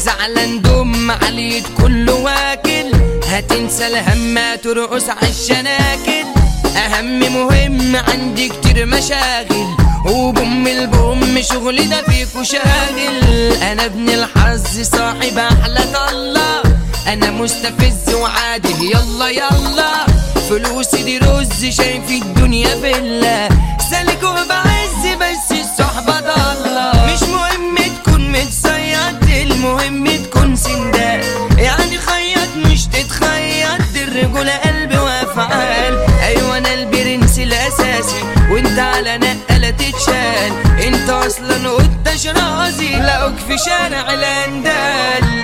زعلان دم عليك كله واكل هتنسى الهم ترقص عالشناكل اهم مهم عندي كتير مشاغل وبم البم شغلي ده فيكو شاغل انا ابن الحظ صاحب احلى طلة انا مستفز وعادي يلا يلا فلوسي دي رز شايف الدنيا فيلا سالك وبعز بس الصحبة ضالة مش مهم تكون متصيد المهم تكون سندال يعني خيط مش تتخيط دي الرجولة قلب وافعال ايوه انا البرنس الاساسي وانت على نقلة تتشال انت اصلا قداش رازي لاقوك في شارع الاندال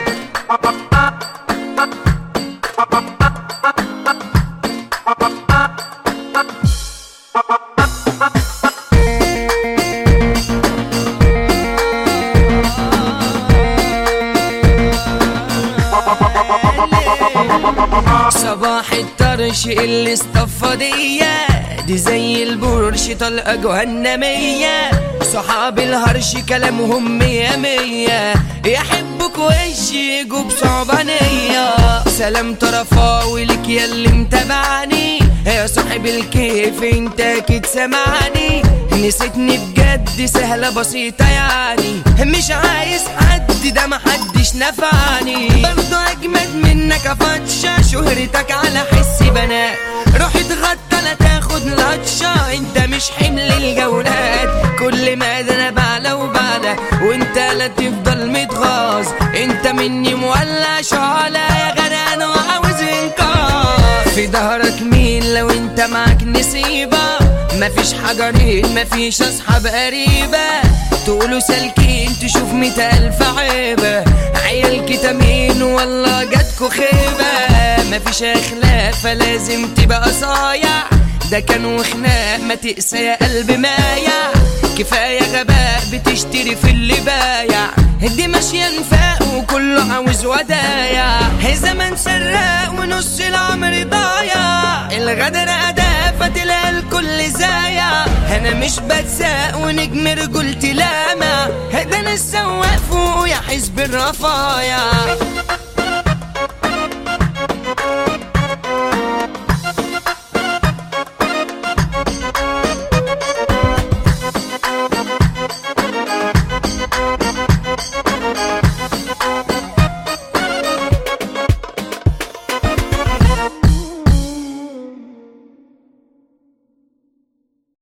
صباح الطرش اللي اصطفى ديا دي زي البرش طلقة جهنمية صحاب الهرش كلامهم مية مية يحبك وش يجوا بصعبانية سلام طرفاوي لك يا اللي متابعني يا صاحب الكيف انت اكيد سمعني نسيتني بجد سهلة بسيطة يعني مش عايز حد ده محدش نفعني برضو اجمد منك فتشة شهرتك على حس بنات روح اتغطى لا تاخد لطشة انت مش حمل الجولات كل ما ده انا بعلى وبعلى وانت لا تفضل متغاظ انت مني مولع شعلة يا غنان وعاوز انقاذ في ظهرك مين لو انت معاك نسيبة مفيش حجرين مفيش اصحاب قريبة تقولوا سالكين تشوف مية الف عيبة عيال كتامين والله جاتكو خيبة مفيش اخلاق فلازم تبقى صايع ده كان وخناق ما تقسى يا قلب مايع كفاية غباء بتشتري في اللي بايع دي ماشية نفاق وكله عاوز ودايع زمن سراق ونص العمر ضايع الغدر أداة فتلاقي الكل زايع أنا مش بتساق ونجم رجولتي لامع ده أنا السواق فوق يا حزب الرفايع